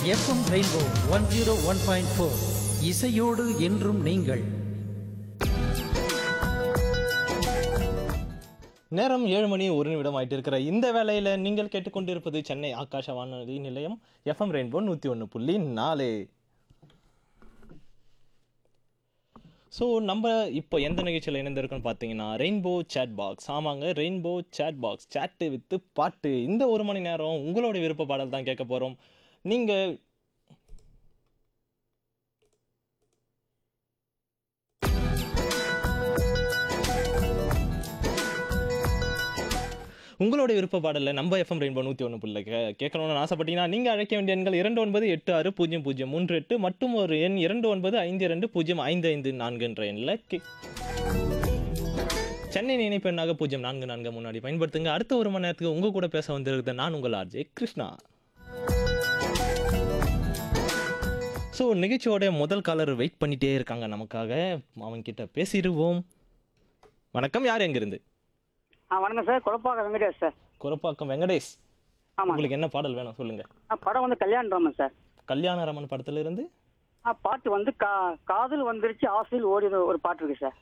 FM rainbow one zero one point four இசையோடு என்றும் நீங்கள் நேரம் ஏழு மணி ஒரு நிமிடம் ஆயிட்டு இருக்கிற இந்த வேளையில நீங்கள் கேட்டுக்கொண்டிருப்பது சென்னை ஆகாஷ வானொலி நிலையம் எஃப்எம் ரெயின்போ நூற்றி ஒன்று புள்ளி நாலு ஸோ நம்ம இப்போ எந்த நிகழ்ச்சியில் இணைந்திருக்கோம்னு பார்த்தீங்கன்னா ரெயின்போ சேட் பாக்ஸ் ஆமாங்க ரெயின்போ சேட் பாக்ஸ் சேட்டு வித்து பாட்டு இந்த ஒரு மணி நேரம் உங்களோட விருப்ப பாடல் தான் கேட்க போகிறோம் நீங்கள் உங்களோட விருப்ப பாடலில் நம்ம எஃப்எம் ரெயின்போ நூற்றி ஒன்று புள்ள கே கேட்கணும்னு ஆசைப்பட்டீங்கன்னா நீங்கள் அழைக்க வேண்டிய எண்கள் இரண்டு ஒன்பது எட்டு ஆறு பூஜ்ஜியம் பூஜ்ஜியம் மூன்று எட்டு மற்றும் ஒரு எண் இரண்டு ஒன்பது ஐந்து இரண்டு பூஜ்ஜியம் ஐந்து ஐந்து நான்குன்ற எண்ணில் கே சென்னை நினைப்பு எண்ணாக பூஜ்ஜியம் நான்கு நான்கு முன்னாடி பயன்படுத்துங்க அடுத்த ஒரு மணி நேரத்துக்கு உங்கள் கூட பேச வந்திருக்கிறது நான் உங்கள் ஆர்ஜே கிருஷ்ணா ஸோ நிகழ்ச்சியோட முதல் காலர் வெயிட் பண்ணிட்டே இருக்காங்க நமக்காக அவன்கிட்ட பேசிடுவோம் வணக்கம் யார் எங்கிருந்து ஆ வணக்கம் சார் குழப்பாக வெங்கடேஷ் சார் குரப்பாக்கம் வெங்கடேஷ் ஆமாம் உங்களுக்கு என்ன பாடல் வேணும் சொல்லுங்க ஆ படம் வந்து கல்யாண ராமன் சார் கல்யாணராமன் படத்துல இருந்து ஆ பாட்டு வந்து கா காதல் வந்துருச்சு ஆசையில் ஓடி ஒரு பாட்டு இருக்கு சார்